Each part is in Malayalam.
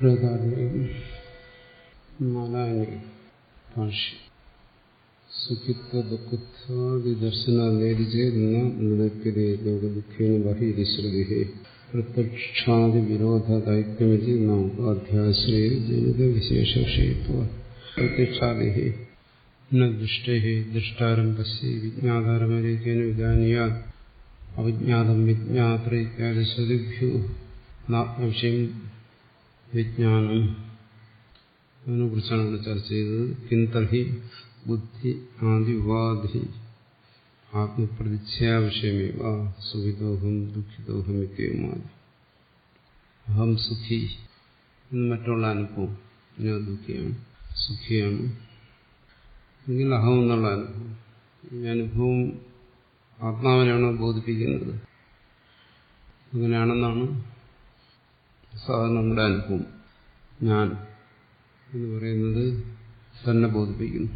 പ്രകാരം നാലാനി ഭാഷ്യം സുഖിത്വ ദുഃഖത്വാദി ദർശന നേരിചേരുന്ന നിലയ്ക്കതേ ലോകദുഃഖേന ബഹിരി ശ്രുതി പ്രത്യക്ഷാദി വിരോധ ദൈക്യമിതി നോപാധ്യാശ്രയ ജനിത വിശേഷ വിഷയത്വ പ്രത്യക്ഷാദി ദൃഷ്ടേ ദൃഷ്ടാരംഭസ്യ വിജ്ഞാതാരമരേക്കേന വിജാനീയ അവിജ്ഞാതം വിജ്ഞാത്ര ഇത്യാദി ശ്രുതിഭ്യോ നാത്മവിഷയം വിജ്ഞാനം അതിനെ കുറിച്ചാണ് ഇവിടെ ചർച്ച ചെയ്തത് കിന്തർഹി ബുദ്ധി ആദി ഉപാധി ആത്മപ്രതിച്ഛയാവിഷയമേവ സുഖിതോഹം ദുഃഖിതോഹം ഇത്യവുമാണ് അഹം സുഖി എന്ന് മറ്റുള്ള അനുഭവം ഞാൻ ദുഃഖിയാണ് സുഖിയാണ് എങ്കിൽ അഹം എന്നുള്ള അനുഭവം ഈ അനുഭവം ആത്മാവിനാണ് ബോധിപ്പിക്കുന്നത് അങ്ങനെയാണെന്നാണ് സാധാരണ നമ്മുടെ അനുഭവം ഞാൻ എന്ന് പറയുന്നത് തന്നെ ബോധിപ്പിക്കുന്നു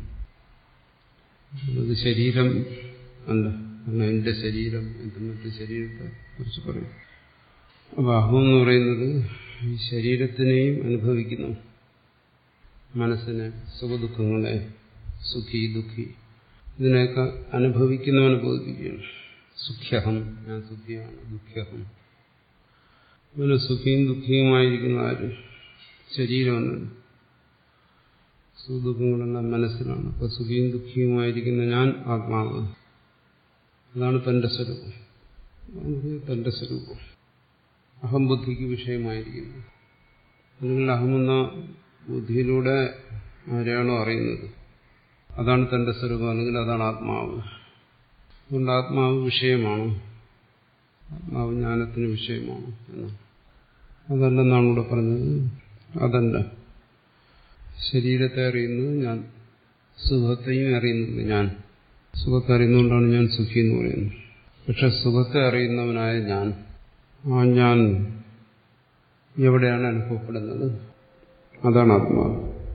അത് ശരീരം അല്ല കാരണം എന്റെ ശരീരം ഇത് മറ്റു ശരീരത്തെ കുറിച്ച് പറയും അപ്പൊ അഹം എന്ന് പറയുന്നത് ഈ ശരീരത്തിനെയും അനുഭവിക്കുന്നു മനസ്സിനെ സുഖദുഃഖങ്ങളെ സുഖി ദുഃഖി ഇതിനെയൊക്കെ അനുഭവിക്കുന്നവനെ ബോധിപ്പിക്കുകയാണ് സുഖ്യഹം ഞാൻ സുഖിയാണ് ദുഃഖ്യഹം അങ്ങനെ സുഖിയും ദുഃഖിയുമായിരിക്കുന്ന ആര് ശരീരമെന്നാണ് സുഖദുഃഖങ്ങളെല്ലാം മനസ്സിലാണ് അപ്പൊ സുഖിയും ദുഃഖിയുമായിരിക്കുന്ന ഞാൻ ആത്മാവ് അതാണ് തന്റെ സ്വരൂപം തന്റെ സ്വരൂപം അഹംബുദ്ധിക്ക് വിഷയമായിരിക്കുന്നു അല്ലെങ്കിൽ അഹമെന്ന ബുദ്ധിയിലൂടെ ആരെയാണോ അറിയുന്നത് അതാണ് തന്റെ സ്വരൂപം അല്ലെങ്കിൽ അതാണ് ആത്മാവ് അതുകൊണ്ട് ആത്മാവ് വിഷയമാണ് ആത്മാവ് ജ്ഞാനത്തിന് വിഷയമാണ് എന്ന് അതല്ലെന്നാണ് ഇവിടെ പറഞ്ഞത് അതല്ല ശരീരത്തെ അറിയുന്നത് ഞാൻ സുഖത്തെയും അറിയുന്നത് ഞാൻ സുഖത്തെ അറിയുന്നതുകൊണ്ടാണ് ഞാൻ സുഖി എന്ന് പറയുന്നത് പക്ഷെ സുഖത്തെ അറിയുന്നവനായ ഞാൻ ആ ഞാൻ എവിടെയാണ് അനുഭവപ്പെടുന്നത് അതാണ് ആത്മാവ്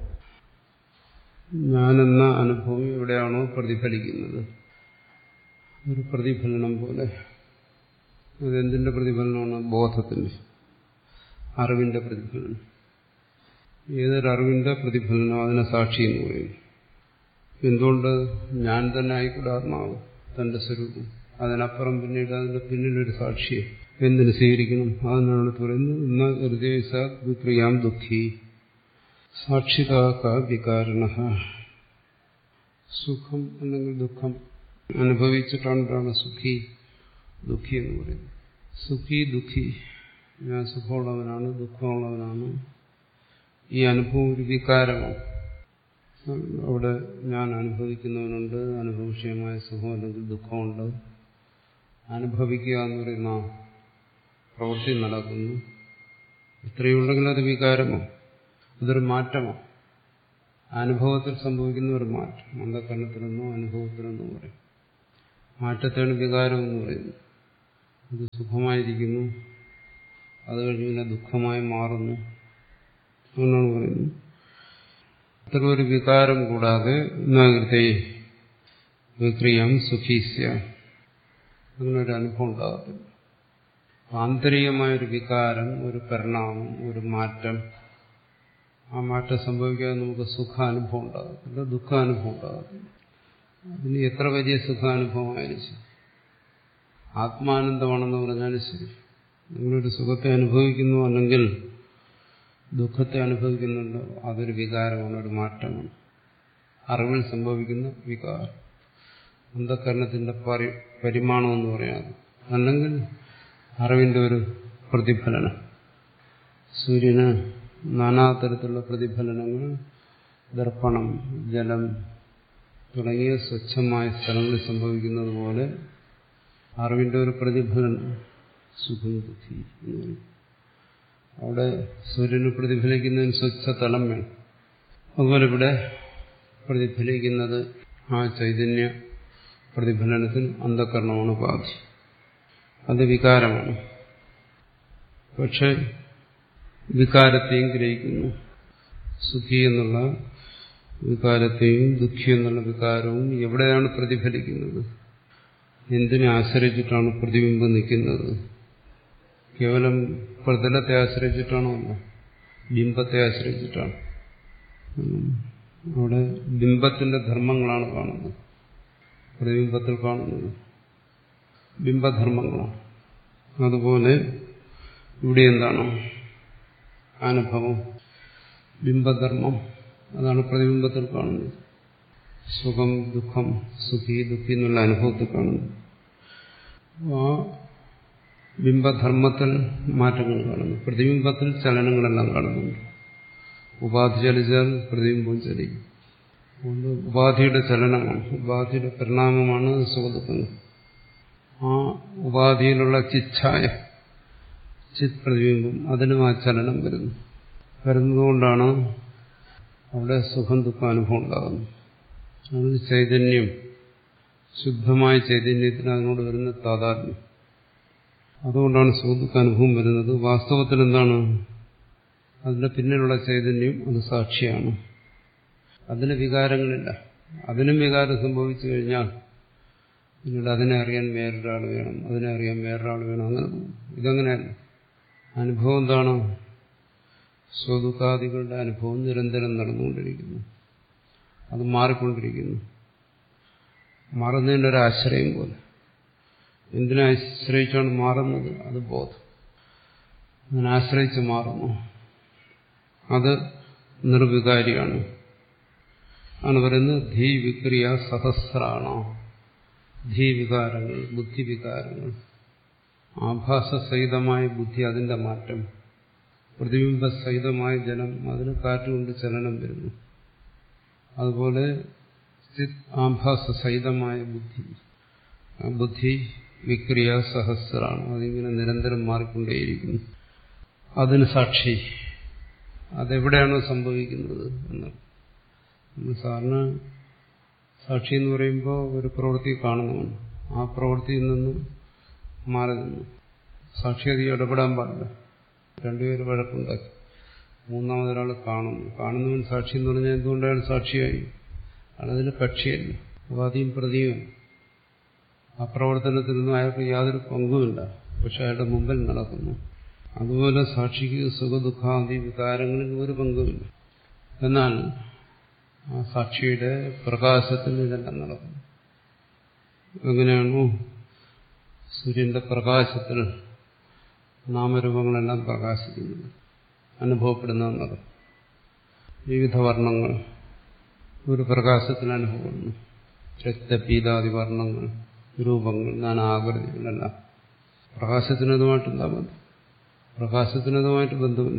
ഞാനെന്ന അനുഭവം എവിടെയാണോ പ്രതിഫലിക്കുന്നത് ഒരു പ്രതിഫലനം പോലെ അതെന്തിന്റെ പ്രതിഫലനമാണ് ബോധത്തിന്റെ അറിവിന്റെ പ്രതിഫലനം ഏതൊരറിവിന്റെ പ്രതിഫലനം അതിനെ സാക്ഷി എന്ന് പറയുന്നു എന്തുകൊണ്ട് ഞാൻ തന്നെ ആയിക്കൂടെ ആത്മാവ് തന്റെ സ്വരൂപം അതിനപ്പുറം പിന്നീട് അതിന്റെ പിന്നിലൊരു സാക്ഷിയെ എന്തിനു സ്വീകരിക്കണം അതെന്നാണ് പറയുന്നത് എന്നാ വിക്രിയാം ദുഃഖി സാക്ഷിതാക്ക വികാരണ സുഖം അല്ലെങ്കിൽ ദുഃഖം അനുഭവിച്ചിട്ടാണ് സുഖി ദുഃഖി എന്ന് പറയുന്നത് സുഖി ദുഃഖി ഞാൻ സുഖമുള്ളവനാണ് ദുഃഖമുള്ളവനാണ് ഈ അനുഭവം ഒരു വികാരമാണ് അവിടെ ഞാൻ അനുഭവിക്കുന്നവനുണ്ട് അനുഭവവിഷയമായ സുഖം അല്ലെങ്കിൽ ദുഃഖമുണ്ട് അനുഭവിക്കുക എന്ന് പറയുന്ന പ്രവൃത്തി നടക്കുന്നു ഇത്രയുണ്ടെങ്കിൽ അത് വികാരമോ അതൊരു മാറ്റമോ അനുഭവത്തിൽ സംഭവിക്കുന്ന ഒരു മാറ്റം അന്ധകരണത്തിലെന്നോ അനുഭവത്തിലെന്നോ പറയും മാറ്റത്തെയാണ് വികാരം എന്ന് പറയുന്നത് അത് സുഖമായിരിക്കുന്നു അത് കഴിഞ്ഞ് പിന്നെ ദുഃഖമായി മാറുന്നു എന്നാണ് പറയുന്നത് അത്തരം ഒരു വികാരം കൂടാതെ നഗരത്തെ വിക്രിയം സുഖീസ്യ അങ്ങനെ ഒരു അനുഭവം ഉണ്ടാകത്തില്ല ആന്തരികമായൊരു വികാരം ഒരു പരിണാമം ഒരു മാറ്റം ആ മാറ്റം സംഭവിക്കാതെ നമുക്ക് സുഖാനുഭവം ഉണ്ടാകത്തില്ല ദുഃഖാനുഭവം ഉണ്ടാകത്തില്ല അതിന് എത്ര വലിയ സുഖാനുഭവമായാലും ശരി ആത്മാനന്ദമാണെന്ന് പറഞ്ഞാലും ശരി നിങ്ങളൊരു സുഖത്തെ അനുഭവിക്കുന്നു അല്ലെങ്കിൽ ദുഃഖത്തെ അനുഭവിക്കുന്നുണ്ടോ അതൊരു വികാരമാണ് ഒരു മാറ്റമാണ് അറിവിൽ സംഭവിക്കുന്ന വികാരം അന്ധകരണത്തിന്റെ പരി പരിമാണം എന്ന് പറയാതെ അല്ലെങ്കിൽ അറിവിന്റെ ഒരു പ്രതിഫലനം സൂര്യന് നാനാതരത്തിലുള്ള പ്രതിഫലനങ്ങൾ ദർപ്പണം ജലം തുടങ്ങിയ സ്വച്ഛമായ സ്ഥലങ്ങളിൽ സംഭവിക്കുന്നത് പോലെ അറിവിന്റെ ഒരു പ്രതിഫലനം സുഖം ദുഃഖി എന്ന് പറയും അവിടെ സൂര്യന് പ്രതിഫലിക്കുന്നതിന് സ്വച്ഛ തലം വേണം അതുപോലെ ഇവിടെ പ്രതിഫലിക്കുന്നത് ആ ചൈതന്യ പ്രതിഫലനത്തിന് അന്ധകരണമാണ് ഉപാധി അത് വികാരമാണ് പക്ഷെ വികാരത്തെയും ഗ്രഹിക്കുന്നു സുഖി എന്നുള്ള വികാരത്തെയും ദുഃഖി എന്നുള്ള വികാരവും എവിടെയാണ് പ്രതിഫലിക്കുന്നത് എന്തിനെ ആശ്രയിച്ചിട്ടാണ് പ്രതിബിംബം നിൽക്കുന്നത് കേവലം പ്രതലത്തെ ആശ്രയിച്ചിട്ടാണോ അല്ല ബിംബത്തെ ആശ്രയിച്ചിട്ടാണ് അവിടെ ബിംബത്തിന്റെ ധർമ്മങ്ങളാണ് കാണുന്നത് പ്രതിബിംബത്തിൽ കാണുന്നത് ബിംബധർമ്മങ്ങളാണ് അതുപോലെ ഇവിടെ എന്താണ് അനുഭവം ബിംബധർമ്മം അതാണ് പ്രതിബിംബത്തിൽ കാണുന്നത് സുഖം ദുഃഖം സുഖി ദുഃഖി എന്നുള്ള അനുഭവത്തിൽ കാണുന്നു ആ ബിംബധർമ്മത്തിൽ മാറ്റങ്ങൾ കാണുന്നു പ്രതിബിംബത്തിൽ ചലനങ്ങളെല്ലാം കാണുന്നുണ്ട് ഉപാധി ചലിച്ചാൽ പ്രതിബിംബം ചലിക്കും അതുകൊണ്ട് ഉപാധിയുടെ ചലനമാണ് ഉപാധിയുടെ പരിണാമമാണ് സുഖദുഃഖങ്ങൾ ആ ഉപാധിയിലുള്ള ചിച്ഛായ ചിത് പ്രതിബിംബം അതിനും ആ ചലനം വരുന്നു വരുന്നതുകൊണ്ടാണ് അവിടെ സുഖം ദുഃഖം അനുഭവം ഉണ്ടാകുന്നത് അത് ചൈതന്യം ശുദ്ധമായ ചൈതന്യത്തിന് അതിനോട് വരുന്ന താതാത്മ്യം അതുകൊണ്ടാണ് സുഖദുഃഖ അനുഭവം വരുന്നത് വാസ്തവത്തിൽ എന്താണ് അതിന്റെ പിന്നിലുള്ള ചൈതന്യം അത് സാക്ഷിയാണ് അതിന് വികാരങ്ങളില്ല അതിനും വികാരം സംഭവിച്ചു കഴിഞ്ഞാൽ പിന്നീട് അതിനെ അറിയാൻ വേറൊരാൾ വേണം അതിനെ അറിയാൻ വേറൊരാൾ വേണം അങ്ങനെ പോകും ഇതങ്ങനെയല്ല അനുഭവം എന്താണ് സ്വദുഃഖാദികളുടെ അനുഭവം നിരന്തരം നടന്നുകൊണ്ടിരിക്കുന്നു അത് മാറിക്കൊണ്ടിരിക്കുന്നു മാറുന്നതിൻ്റെ ഒരു ആശ്രയം പോലെ എന്തിനെ ആശ്രയിച്ചാണ് മാറുന്നത് അത് ബോധം അതിനെ ആശ്രയിച്ച് മാറുന്നു അത് നിർവികാരിയാണ് ആണ് പറയുന്നത് ധീ വിക്രിയ സഹസ്രാണ ധീ വികാരങ്ങൾ ബുദ്ധിവികാരങ്ങൾ ആഭാസസഹിതമായ ബുദ്ധി അതിന്റെ മാറ്റം പ്രതിബിംബസഹിതമായ ജനം അതിന് കാറ്റുകൊണ്ട് ചലനം വരുന്നു അതുപോലെ ആഭാസസഹിതമായ ബുദ്ധി ആ ബുദ്ധി വിക്രിയ സഹസ്രാണ് അതിങ്ങനെ നിരന്തരം മാറിക്കൊണ്ടേയിരിക്കുന്നു അതിന് സാക്ഷി അതെവിടെയാണോ സംഭവിക്കുന്നത് എന്നാണ് നമ്മൾ സാറിന് സാക്ഷി എന്ന് പറയുമ്പോൾ ഒരു പ്രവൃത്തി കാണുന്നവൻ ആ പ്രവൃത്തിയിൽ നിന്നും മാറി നിന്നു സാക്ഷി അധികം ഇടപെടാൻ പാടില്ല രണ്ടുപേര് വഴക്കുണ്ടാക്കി മൂന്നാമതൊരാൾ കാണുന്നു കാണുന്നവൻ സാക്ഷി എന്ന് പറഞ്ഞാൽ എന്തുകൊണ്ടാണ് സാക്ഷിയായി അയാളതിന് കക്ഷിയല്ല ഉപാധിയും പ്രതിയും ആ പ്രവർത്തനത്തിനൊന്നും അയാൾക്ക് യാതൊരു പങ്കുമില്ല പക്ഷെ അയാളുടെ മുമ്പിൽ നടക്കുന്നു അതുപോലെ സാക്ഷിക്ക് സുഖദുഃഖാദി വികാരങ്ങളിൽ ഒരു പങ്കുമില്ല എന്നാൽ ആ സാക്ഷിയുടെ പ്രകാശത്തിൽ ഇതെല്ലാം നടക്കുന്നു എങ്ങനെയാണോ സൂര്യന്റെ പ്രകാശത്തിൽ നാമരൂപങ്ങളെല്ലാം പ്രകാശിക്കുന്നത് അനുഭവപ്പെടുന്ന നടക്കും വിവിധ വർണ്ണങ്ങൾ ഒരു പ്രകാശത്തിൽ അനുഭവപ്പെടുന്നു രക്തപീതാദി വർണ്ണങ്ങൾ രൂപങ്ങൾ നാനാകൃതികളെല്ലാം പ്രകാശത്തിനതുമായിട്ടെന്താ ബന്ധം പ്രകാശത്തിനതുമായിട്ട് ബന്ധമില്ല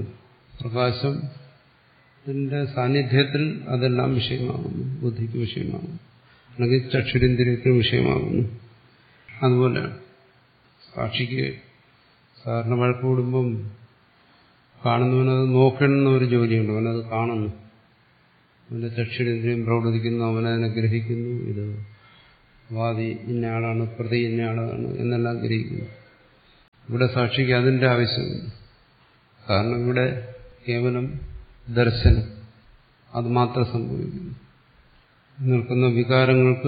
പ്രകാശത്തിന്റെ സാന്നിധ്യത്തിൽ അതെല്ലാം വിഷയമാകുന്നു ബുദ്ധിക്ക് വിഷയമാകുന്നു അല്ലെങ്കിൽ ചക്ഷുരേന്ദ്രിയത്തിന് വിഷയമാകുന്നു അതുപോലെ സാക്ഷിക്ക് സാറിന് വഴക്ക് കൂടുമ്പം കാണുന്നവനത് നോക്കണമെന്ന ഒരു ജോലിയുണ്ട് അവനത് കാണുന്നു അവന്റെ ചക്ഷുരേന്ദ്രിയം പ്രവർത്തിക്കുന്നു അവനതിനെ ഗ്രഹിക്കുന്നു ഇത് വാദി ഇന്നയാളാണ് പ്രതി ഇന്നയാളാണ് എന്നെല്ലാം ഗ്രഹിക്കുന്നു ഇവിടെ സാക്ഷിക്ക് അതിന്റെ ആവശ്യമില്ല കാരണം ഇവിടെ കേവലം ദർശനം അത് മാത്രം സംഭവിക്കുന്നു നിൽക്കുന്ന വികാരങ്ങൾക്ക്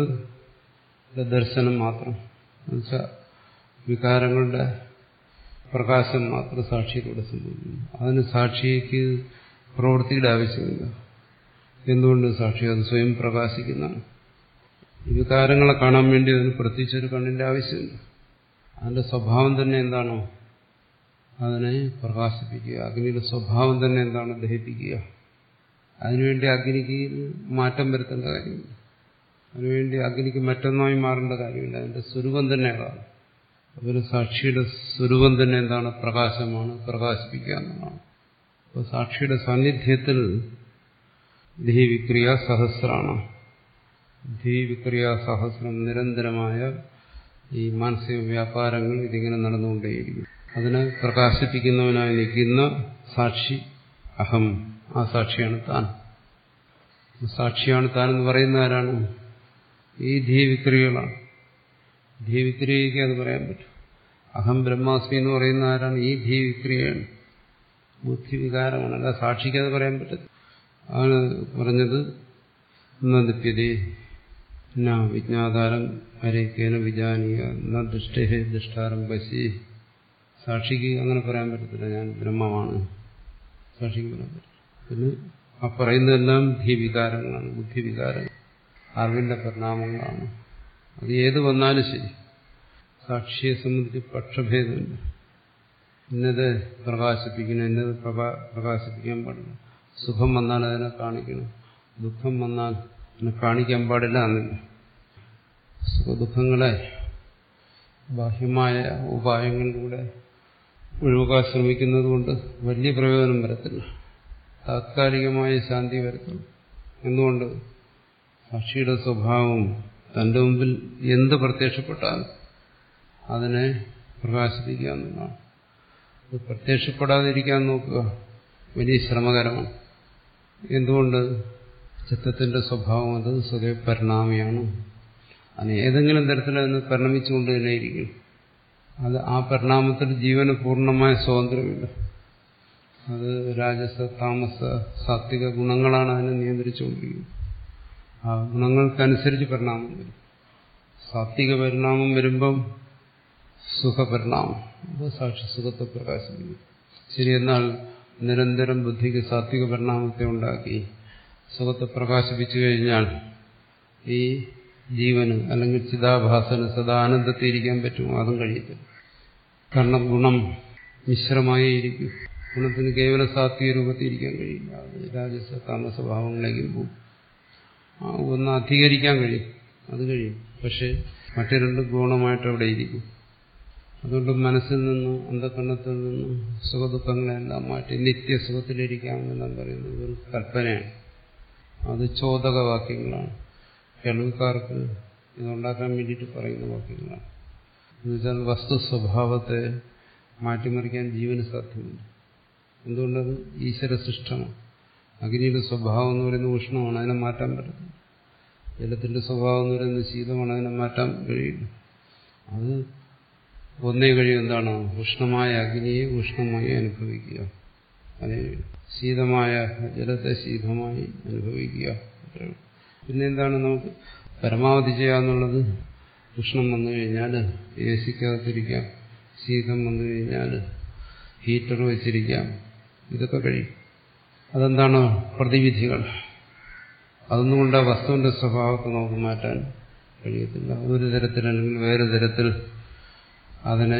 ദർശനം മാത്രം എന്നുവെച്ചാൽ വികാരങ്ങളുടെ പ്രകാശം മാത്രം സാക്ഷിയിലൂടെ സംഭവിക്കുന്നു അതിന് സാക്ഷിക്ക് പ്രവൃത്തിയുടെ ആവശ്യമില്ല എന്തുകൊണ്ട് സാക്ഷി അത് സ്വയം പ്രകാശിക്കുന്നതാണ് വികാരങ്ങളെ കാണാൻ വേണ്ടി അതിന് പ്രത്യേകിച്ചൊരു കണ്ണിന്റെ ആവശ്യമില്ല അതിന്റെ സ്വഭാവം തന്നെ എന്താണോ അതിനെ പ്രകാശിപ്പിക്കുക അഗ്നിയുടെ സ്വഭാവം തന്നെ എന്താണ് ദഹിപ്പിക്കുക അതിനുവേണ്ടി അഗ്നിക്ക് മാറ്റം വരുത്തേണ്ട കാര്യമില്ല അതിനുവേണ്ടി അഗ്നിക്ക് മറ്റൊന്നായി മാറേണ്ട കാര്യമില്ല അതിന്റെ സ്വരൂപം തന്നെ അതാണ് അതുപോലെ സാക്ഷിയുടെ സ്വരൂപം തന്നെ എന്താണ് പ്രകാശമാണ് പ്രകാശിപ്പിക്കുക എന്നതാണ് അപ്പോൾ സാക്ഷിയുടെ സാന്നിധ്യത്തിൽ ധീവിക്രിയ സഹസ്രാണ് ധീവിക്രിയ സഹസ്രം നിരന്തരമായ ഈ മാനസിക വ്യാപാരങ്ങൾ ഇതിങ്ങനെ നടന്നുകൊണ്ടേയിരിക്കും അതിനെ പ്രകാശിപ്പിക്കുന്നവനായി നിൽക്കുന്ന സാക്ഷി അഹം ആ സാക്ഷിയാണ് താൻ സാക്ഷിയാണ് താൻ എന്ന് പറയുന്ന ആരാണ് ഈ ധീവിക്രിയകളാണ് ധീവിക്രിയയ്ക്ക് അത് പറയാൻ പറ്റും അഹം ബ്രഹ്മാസ്മി എന്ന് പറയുന്ന ആരാണ് ഈ ധീവിക്രിയയാണ് ബുദ്ധിവികാരമാണ് അല്ല സാക്ഷിക്ക് അത് പറയാൻ പറ്റും ആണ് പറഞ്ഞത് നദിപ്യതേ ന വിജ്ഞാതാരം അരേക്കേന വിജാനീയ ന ദുഷ്ടേ ദുഷ്ടാരം പശി സാക്ഷിക്ക് അങ്ങനെ പറയാൻ പറ്റത്തില്ല ഞാൻ ബ്രഹ്മമാണ് സാക്ഷിക്ക് പറയാൻ പറ്റില്ല പിന്നെ ആ പറയുന്നതെല്ലാം ധീവികാരങ്ങളാണ് ബുദ്ധിവികാരങ്ങൾ അറിവിന്റെ പരിണാമങ്ങളാണ് അത് ഏത് വന്നാലും ശരി സാക്ഷിയെ സംബന്ധിച്ച് പക്ഷഭേദമില്ല ഇന്നത് പ്രകാശിപ്പിക്കണം ഇന്നത് പ്രകാശിപ്പിക്കാൻ പാടില്ല സുഖം വന്നാൽ അതിനെ കാണിക്കണം ദുഃഖം വന്നാൽ അതിനെ കാണിക്കാൻ പാടില്ല എന്നില്ല സുഖദുഃഖങ്ങളെ ബാഹ്യമായ ഉപായങ്ങളിലൂടെ ഒഴിവാക്കാൻ ശ്രമിക്കുന്നത് കൊണ്ട് വലിയ പ്രയോജനം വരത്തില്ല താത്കാലികമായ ശാന്തി വരത്തുള്ളൂ എന്തുകൊണ്ട് സാക്ഷിയുടെ സ്വഭാവം തന്റെ മുമ്പിൽ എന്ത് പ്രത്യക്ഷപ്പെട്ടാൽ അതിനെ പ്രകാശിപ്പിക്കുക എന്നുള്ളതാണ് അത് പ്രത്യക്ഷപ്പെടാതിരിക്കാൻ നോക്കുക വലിയ ശ്രമകരമാണ് എന്തുകൊണ്ട് ചിത്തത്തിന്റെ സ്വഭാവം അത് സ്വതേ പരിണാമിയാണ് അതിന് ഏതെങ്കിലും തരത്തിൽ അതിന് പരിണമിച്ചുകൊണ്ട് തന്നെ ഇരിക്കും അത് ആ പരിണാമത്തിൽ ജീവന് പൂർണ്ണമായ സ്വാതന്ത്ര്യമില്ല അത് രാജസ താമസ സാത്വിക ഗുണങ്ങളാണ് അതിനെ നിയന്ത്രിച്ചുകൊണ്ടിരിക്കുന്നത് ആ ഗുണങ്ങൾക്കനുസരിച്ച് പരിണാമം വരും സാത്വിക പരിണാമം വരുമ്പം സുഖപരിണാമം അപ്പോൾ സാക്ഷി സുഖത്തെ പ്രകാശിപ്പിക്കും ശരി എന്നാൽ നിരന്തരം ബുദ്ധിക്ക് സാത്വിക പരിണാമത്തെ ഉണ്ടാക്കി സുഖത്തെ പ്രകാശിപ്പിച്ചു കഴിഞ്ഞാൽ ഈ ജീവന് അല്ലെങ്കിൽ ചിതാഭാസന് സദാ ആനന്ദത്തിയിരിക്കാൻ പറ്റുമോ അതും കഴിയത്തില്ല കാരണം ഗുണം മിശ്രമായേ ഇരിക്കും ഗുണത്തിന് കേവല സാത്വിക രൂപത്തിൽ ഇരിക്കാൻ കഴിയില്ല അത് രാജസ താമസ ഭാവങ്ങളിലേക്കും പോകും ആ ഒന്ന് അധികരിക്കാൻ കഴിയും അത് കഴിയും പക്ഷെ മറ്റു രണ്ട് ഗുണമായിട്ട് അവിടെ ഇരിക്കും അതുകൊണ്ട് മനസ്സിൽ നിന്നും അന്ധകരണത്തിൽ നിന്നും സുഖദുഃഖങ്ങളെല്ലാം മാറ്റി നിത്യസുഖത്തിലിരിക്കാമെന്നെല്ലാം പറയുന്നത് ഒരു കൽപ്പനയാണ് അത് ചോദക വാക്യങ്ങളാണ് കേൾവിക്കാർക്ക് ഇതുണ്ടാക്കാൻ വേണ്ടിയിട്ട് പറയുന്ന വാക്യങ്ങളാണ് എന്നുവെച്ചാൽ വസ്തു സ്വഭാവത്തെ മാറ്റിമറിക്കാൻ ജീവന് സാധ്യമല്ല എന്തുകൊണ്ടത് ഈശ്വര സൃഷ്ടമാണ് അഗ്നിയുടെ സ്വഭാവം എന്ന് പറയുന്നത് ഉഷ്ണമാണ് അതിനെ മാറ്റാൻ പറ്റത്തില്ല ജലത്തിന്റെ സ്വഭാവം എന്ന് പറയുന്നത് ശീതമാണ് അതിനെ മാറ്റാൻ കഴിയില്ല അത് ഒന്നേ കഴിയും എന്താണ് ഉഷ്ണമായ അഗ്നിയെ ഉഷ്ണമായി അനുഭവിക്കുക അതേ ശീതമായ ജലത്തെ ശീതമായി അനുഭവിക്കുക പിന്നെ എന്താണ് നമുക്ക് പരമാവധി ചെയ്യാന്നുള്ളത് ഉഷ്ണം വന്നു കഴിഞ്ഞാൽ എ സിക്കകത്തിരിക്കാം ശീതം വന്നു കഴിഞ്ഞാൽ ഹീറ്റർ വെച്ചിരിക്കാം ഇതൊക്കെ കഴിയും അതെന്താണ് പ്രതിവിധികൾ അതൊന്നും കൊണ്ട് വസ്തുവിന്റെ സ്വഭാവത്തെ നമുക്ക് മാറ്റാൻ കഴിയത്തില്ല ഒരു തരത്തിൽ അല്ലെങ്കിൽ വേറെ തരത്തിൽ അതിനെ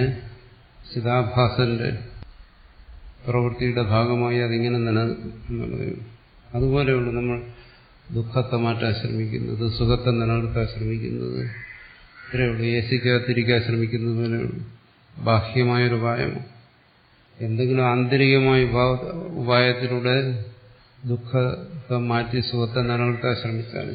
ചിതാഭാസന്റെ പ്രവൃത്തിയുടെ ഭാഗമായി അതിങ്ങനെ നിലനിൽക്കും എന്നുള്ളത് അതുപോലെയുള്ളൂ നമ്മൾ ദുഃഖത്തെ മാറ്റാൻ ശ്രമിക്കുന്നത് സുഖത്തെ നിലനിർത്താൻ ശ്രമിക്കുന്നത് ഇത്രയുള്ളൂ എ സിക്കകത്തിരിക്കാൻ ശ്രമിക്കുന്നത് പോലെയുള്ളൂ ബാഹ്യമായൊരു ഉപായമോ എന്തെങ്കിലും ആന്തരികമായ ഉപായത്തിലൂടെ ദുഃഖത്തെ മാറ്റി സുഖത്തെ നിലനിർത്താൻ ശ്രമിച്ചാൽ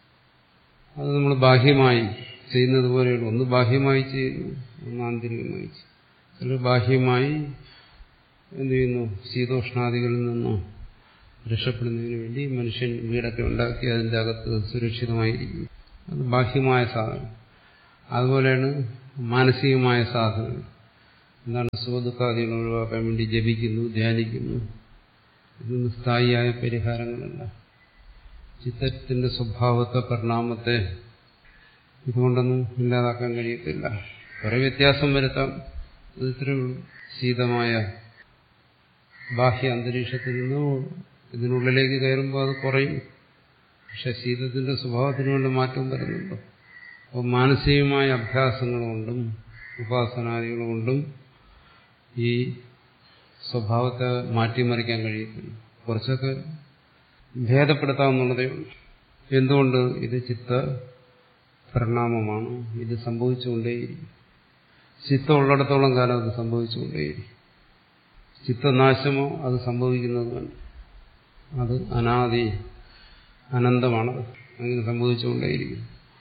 അത് നമ്മൾ ബാഹ്യമായി ചെയ്യുന്നത് പോലെയുള്ളൂ ഒന്ന് ബാഹ്യമായി ചെയ്യുന്നു ഒന്ന് ആന്തരികമായി ചെയ്യും ചിലർ ബാഹ്യമായി എന്ത് ചെയ്യുന്നു ശീതോഷ്ണാദികളിൽ നിന്നോ രക്ഷപ്പെടുന്നതിന് വേണ്ടി മനുഷ്യൻ വീടൊക്കെ ഉണ്ടാക്കി അതിൻ്റെ അകത്ത് സുരക്ഷിതമായിരിക്കും അത് ബാഹ്യമായ സാധനം അതുപോലെയാണ് മാനസികമായ സാധനം എന്താണ് സുഖദുഃഖാദികൾ ഒഴിവാക്കാൻ വേണ്ടി ജപിക്കുന്നു ധ്യാനിക്കുന്നു ഇതൊന്നും സ്ഥായിയായ പരിഹാരങ്ങളല്ല ചിത്തത്തിന്റെ സ്വഭാവത്തെ പരിണാമത്തെ ഇതുകൊണ്ടൊന്നും ഇല്ലാതാക്കാൻ കഴിയത്തില്ല കുറെ വ്യത്യാസം വരുത്താം അത് ഇത്രയേ ഉള്ളൂ ശീതമായ ബാഹ്യ അന്തരീക്ഷത്തിൽ നിന്ന് ഇതിനുള്ളിലേക്ക് കയറുമ്പോൾ അത് കുറയും പക്ഷെ ശീതത്തിന്റെ സ്വഭാവത്തിന് കൊണ്ട് മാറ്റം വരുന്നുണ്ടോ അപ്പോൾ മാനസികമായ അഭ്യാസങ്ങൾ കൊണ്ടും ഉപാസനാദികൾ കൊണ്ടും ഈ സ്വഭാവത്തെ മാറ്റിമറിക്കാൻ കഴിയത്തില്ല കുറച്ചൊക്കെ ഭേദപ്പെടുത്താമെന്നുള്ളതേ ഉള്ളൂ എന്തുകൊണ്ട് ഇത് ചിത്ത പരിണാമമാണ് ഇത് സംഭവിച്ചുകൊണ്ടേയിരിക്കും ചിത്തം ഉള്ളിടത്തോളം കാലം അത് സംഭവിച്ചുകൊണ്ടേയിരിക്കും ചിത്തനാശമോ അത് സംഭവിക്കുന്നതുകൊണ്ട് അത് അനാദി അനന്തമാണത് അങ്ങനെ സംഭവിച്ചുകൊണ്ടേയിരിക്കും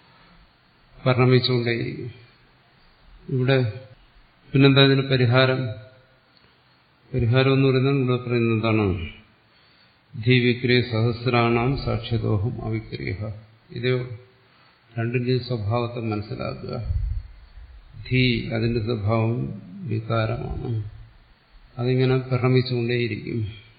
പരിണമിച്ചുകൊണ്ടേയിരിക്കും ഇവിടെ പിന്നെന്താ ഇതിന് പരിഹാരം പരിഹാരം എന്ന് പറയുന്നത് ഇവിടെ പറയുന്നത് എന്താണ് ധീവിക്രിയ സഹസ്രാണാം സാക്ഷ്യദോഹം അവിക്രിയ ഇത് രണ്ടിന്റെയും സ്വഭാവത്തെ മനസ്സിലാക്കുക ധീ അതിന്റെ സ്വഭാവം വികാരമാണ് അതിങ്ങനെ പരിണമിച്ചുകൊണ്ടേയിരിക്കും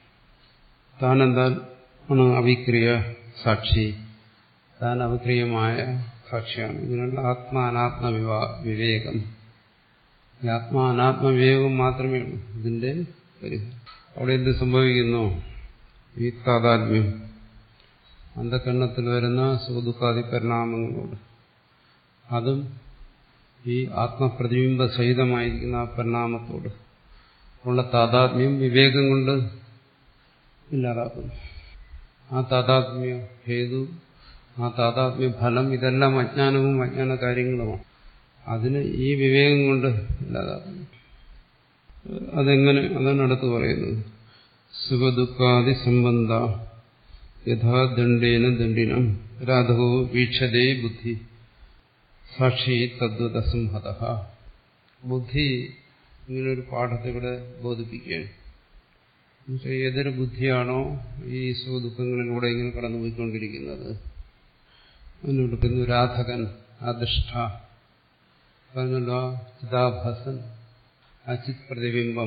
താനെന്താണ് അവിക്രിയ സാക്ഷി താൻ അവിക്രിയമായ സാക്ഷിയാണ് ഇതിനുള്ള ആത്മാ അനാത്മ വിവാ വിവേകം ഈ ആത്മാ അനാത്മ വിവേകം മാത്രമേ ഉള്ളൂ ഇതിന്റെ പരിഹാരം അവിടെ എന്ത് സംഭവിക്കുന്നു ഈ താതാത്മ്യം അന്ധകരണത്തിൽ വരുന്ന സുഖദുഃഖാദി പരിണാമങ്ങളോട് അതും ഈ ആത്മപ്രതിബിംബ സഹിതമായിരിക്കുന്ന ആ പരിണാമത്തോട് ഉള്ള താതാത്മ്യം വിവേകം കൊണ്ട് ഇല്ലാതാക്കുന്നു ആ താതാത്മ്യ ഹേതു ആ താതാത്മ്യ ഫലം ഇതെല്ലാം അജ്ഞാനവും അജ്ഞാന കാര്യങ്ങളുമാണ് അതിന് ഈ വിവേകം കൊണ്ട് ഇല്ലാതാക്കുന്നു അതെങ്ങനെ അതാണ് അടുത്ത് പറയുന്നത് സുഖദുഃഖാദി സംബന്ധ യഥാ ദണ്ഡേന ദണ്ഡിനം രാധവോ വീക്ഷതേ ബുദ്ധി സാക്ഷി തദ്വത സംഹത ബുദ്ധി ഇങ്ങനൊരു പാഠത്തെ ഇവിടെ ബോധിപ്പിക്കുകയാണ് എന്നുവെച്ചാൽ ഏതൊരു ബുദ്ധിയാണോ ഈ സുഖദുഃഖങ്ങളിലൂടെ ഇങ്ങനെ കടന്നുപോയിക്കൊണ്ടിരിക്കുന്നത് അതിനെടുക്കുന്നു രാധകൻ അധിഷ്ഠ പറഞ്ഞല്ലോ ചിതാഭാസൻ ആ ചിത് പ്രതിബിംബം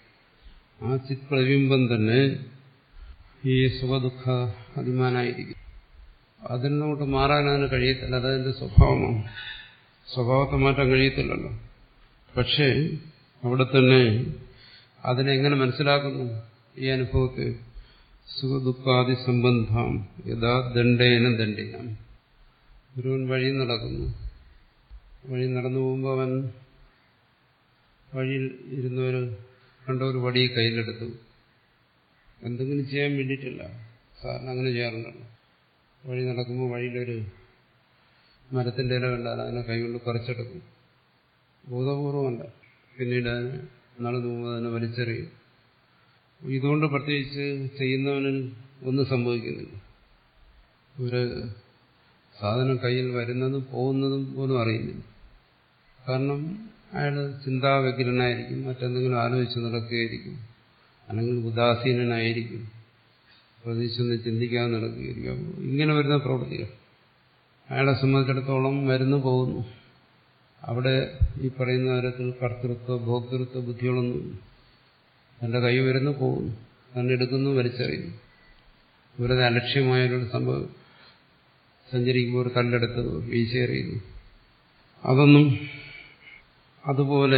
ആ ചിത് പ്രതിബിംബം തന്നെ ഈ സുഖദുഃഖ അഭിമാനായിരിക്കും അതിൽ നിന്നോട്ട് മാറാൻ അതിന് കഴിയത്തില്ല അതതിന്റെ സ്വഭാവമാണ് സ്വഭാവത്തെ മാറ്റാൻ കഴിയത്തില്ലല്ലോ പക്ഷേ അവിടെ തന്നെ അതിനെങ്ങനെ മനസ്സിലാക്കുന്നു ഈ അനുഭവത്തെ സുഖദുഃഖാദി സംബന്ധം യഥാ ദണ്ഡേന ദണ്ഡിനം ഒരുവൻ വഴി നടക്കുന്നു വഴി നടന്നു പോകുമ്പോൾ അവൻ വഴിയിൽ ഇരുന്നവർ കണ്ട ഒരു വടി കയ്യിലെടുത്തു എന്തെങ്കിലും ചെയ്യാൻ വേണ്ടിയിട്ടില്ല സാറിന് അങ്ങനെ ചെയ്യാറുണ്ടല്ലോ വഴി നടക്കുമ്പോൾ വഴിയിലൊരു മരത്തിന്റെ ഇല കണ്ടാൽ അതിനെ കൈകൊണ്ട് കുറച്ചെടുക്കും ബോധപൂർവമല്ല പിന്നീട് അതിന് നടന്നു പോകുമ്പോൾ അതിനെ വലിച്ചെറിയും ഇതുകൊണ്ട് പ്രത്യേകിച്ച് ചെയ്യുന്നവനിൽ ഒന്നും സംഭവിക്കുന്നില്ല ഒരു സാധനം കയ്യിൽ വരുന്നതും പോകുന്നതും പോലും അറിയുന്നില്ല കാരണം അയാൾ ചിന്താവ്യഗ്രനായിരിക്കും മറ്റെന്തെങ്കിലും ആലോചിച്ച് നടക്കുകയായിരിക്കും അല്ലെങ്കിൽ ഉദാസീനനായിരിക്കും പ്രതീക്ഷൊന്നും ചിന്തിക്കാതെ നടക്കുകയായിരിക്കും അപ്പോൾ ഇങ്ങനെ വരുന്ന പ്രവൃത്തികൾ അയാളെ സംബന്ധിച്ചിടത്തോളം വരുന്നു പോകുന്നു അവിടെ ഈ പറയുന്ന തരത്തിൽ കർത്തൃത്വ ഭോക്തൃത്വ ബുദ്ധികളൊന്നും തന്റെ കൈ വരുന്നു പോകുന്നു തന്നെ എടുക്കുന്നു വലിച്ചെറിയുന്നു വെറുതെ അലക്ഷ്യമായൊരു സംഭവം സഞ്ചരിക്കുമ്പോൾ ഒരു കല്ലെടുത്ത് വീശിയെറിയുന്നു അതൊന്നും അതുപോലെ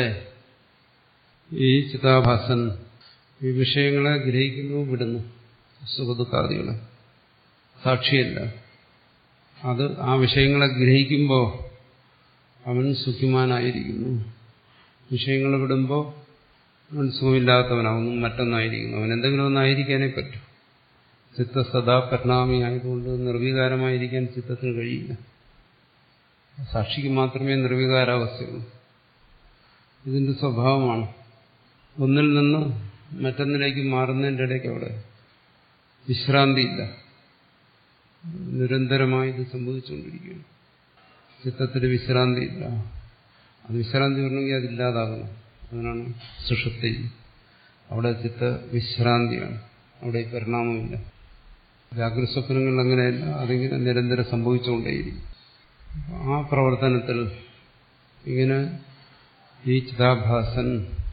ഈ ചിതാഭാസൻ ഈ വിഷയങ്ങളെ ഗ്രഹിക്കുന്നു വിടുന്നു സുഖദുഃഖാദികളെ സാക്ഷിയല്ല അത് ആ വിഷയങ്ങളെ ഗ്രഹിക്കുമ്പോൾ അവൻ സുഖിമാനായിരിക്കുന്നു വിഷയങ്ങൾ വിടുമ്പോൾ അവൻ സുഖമില്ലാത്തവനാവുന്നു മറ്റൊന്നായിരിക്കുന്നു അവൻ എന്തെങ്കിലും ഒന്നായിരിക്കാനേ പറ്റൂ ചിത്ത സദാ പരിണാമി ആയതുകൊണ്ട് നിർവികാരമായിരിക്കാൻ ചിത്തത്തിന് കഴിയില്ല സാക്ഷിക്ക് മാത്രമേ നിർവികാരാവസ്ഥയുള്ളൂ ഇതിന്റെ സ്വഭാവമാണ് ഒന്നിൽ നിന്ന് മറ്റൊന്നിലേക്ക് മാറുന്നതിൻ്റെ ഇടയ്ക്ക് അവിടെ വിശ്രാന്തിയില്ല നിരന്തരമായി ഇത് സംഭവിച്ചുകൊണ്ടിരിക്കുകയാണ് ചിത്തത്തിന് വിശ്രാന്തിയില്ല അത് വിശ്രാന്തി വരണമെങ്കിൽ അതില്ലാതാകണം അതിനാണ് സുഷുപ്തി അവിടെ ചിത്ത വിശ്രാന്തിയാണ് അവിടെ പരിണാമമില്ല ജാഗ്രത സ്വപ്നങ്ങൾ അങ്ങനെയല്ല അതിങ്ങനെ നിരന്തരം സംഭവിച്ചുകൊണ്ടേയിരിക്കും ആ പ്രവർത്തനത്തിൽ ഇങ്ങനെ ഈ ചിതാഭാസൻ